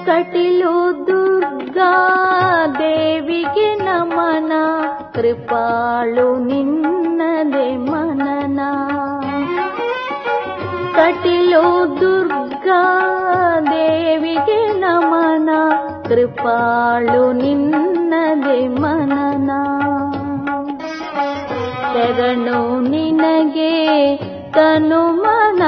ಕಟಿಲು ದುರ್ಗಾ ದೇವಿಗೆ ನಮನ ಕೃಪಾಳು ನಿನ್ನದೆ ಮನನ ಕಟಿಲು ದುರ್ಗಾ ದೇವಿಗೆ ನಮನ ಕೃಪಾಳು ನಿನ್ನದೆ ಮನನ ಶರಣು ನಿನಗೆ ತನು ಮನ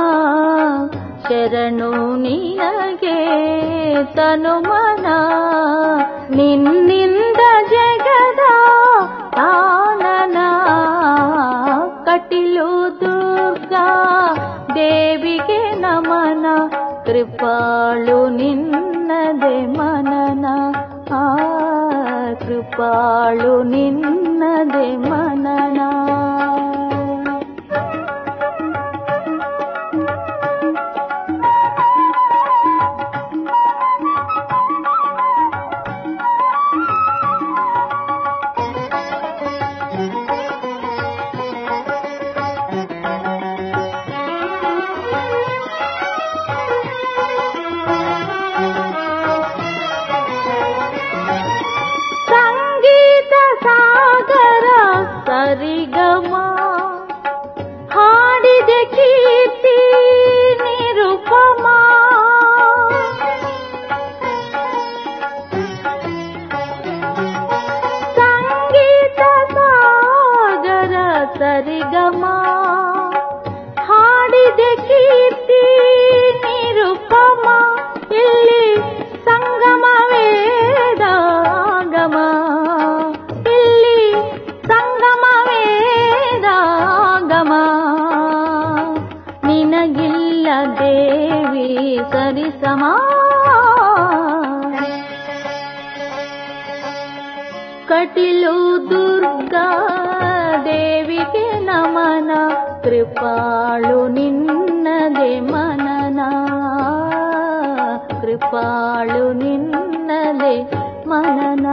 ಶರಣು ನಿನಗೆ ತನು ಮನ ನಿನ್ನಿಂದ ಜಗದ ಆನನ ಕಟಿಲು ದುರ್ಗಾ ದೇವಿಗೆ ನಮನ ಕೃಪಾಳು ನಿನ್ನದೆ ಮನನ ಆ ಕೃಪಾಳು ನಿನ್ನದೆ ಮನನ ಸಂಗೀತ ಸಾಗರ ಸರಿಗಮ ಹಾಡಿದೆ ಕೀರ್ತಿ ನಿರುಪಮ ಸಂಗೀತ ಸಾಗರ ಸರಿಗಮ ಹಾಡಿದೆ ಕೀರ್ತಿ ನಿರುಪಮ ಇಲ್ಲಿ ಸಂಗಮ ವೇದಾಗಮ ಇಲ್ಲಿ ಸಂಗಮ ವೇದಾಗಮ ನಿನಗಿಲ್ಲ ದೇವಿ ಸರಿಸಮ ಕಟಿಲು ದುರ್ಗಾ ದೇವಿಗೆ ನಮನ ಕೃಪಾಳು ನಿನ್ನದೆ ಮನನ ಕೃಪಾಳು ನಿನ್ನದೆ ಮನನ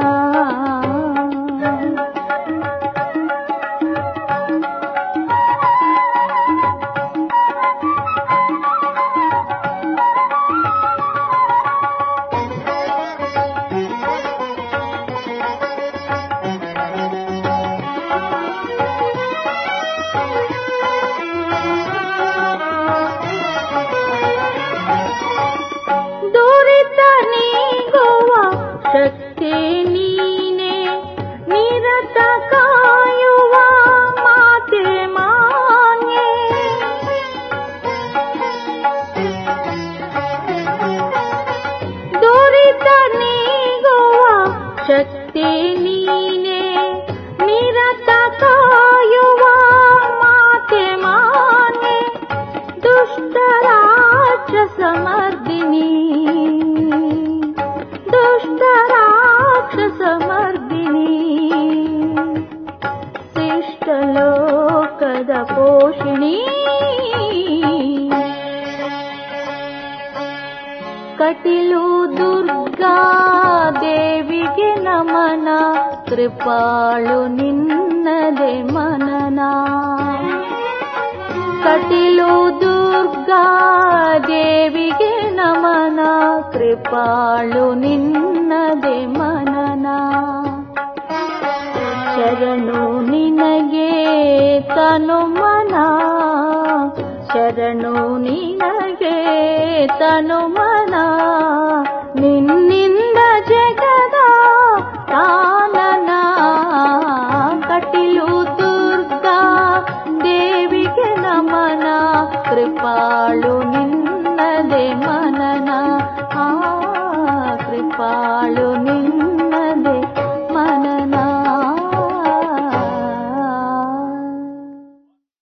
ದುರಿತ ನೀಗುವ ಶಕ್ತಿ ನೀನೆ ನಿರತ ಕಾಯುವ ಮಾತೆ ಮಾನ್ಯೆ ದುರಿತ ನೀಗುವ ಶಕ್ತಿ ನೀನೆ ನಿರತ ಕಾಯುವ ಮಾತೆ ಮಾನ್ಯೆ ದುಷ್ಟ ರಾಕ್ಷಸ ಮರ್ದಿನಿ ದುಷ್ಟ ರಾಕ್ಷಸ ಮರ್ದಿನಿ ಶಿಷ್ಟ ಲೋಕದ ಪೋಷಿಣಿ ಕಟಿಲು ದುರ್ಗಾ ದೇವಿಗೆ ನಮನ ಕೃಪಾಳು ನಿನ್ನದೆ ಮನನ ಕಟಿಲು ದುರ್ಗಾ ದೇವಿಗೆ ನಮನ ಕೃಪಾಳು ನಿನ್ನದೆ ಮನನ ಶರಣು ನಿನಗೆ ತನು ಮನ ಶರಣು ನಿನಗೆ ತನು ಮನ ನಿನ್ನಿಂದ ಜಗದ ತಾನನ ಕಟಿಲು ದುರ್ಗಾ ದೇವಿಗೆ ನಮನ ಕೃಪಾಳು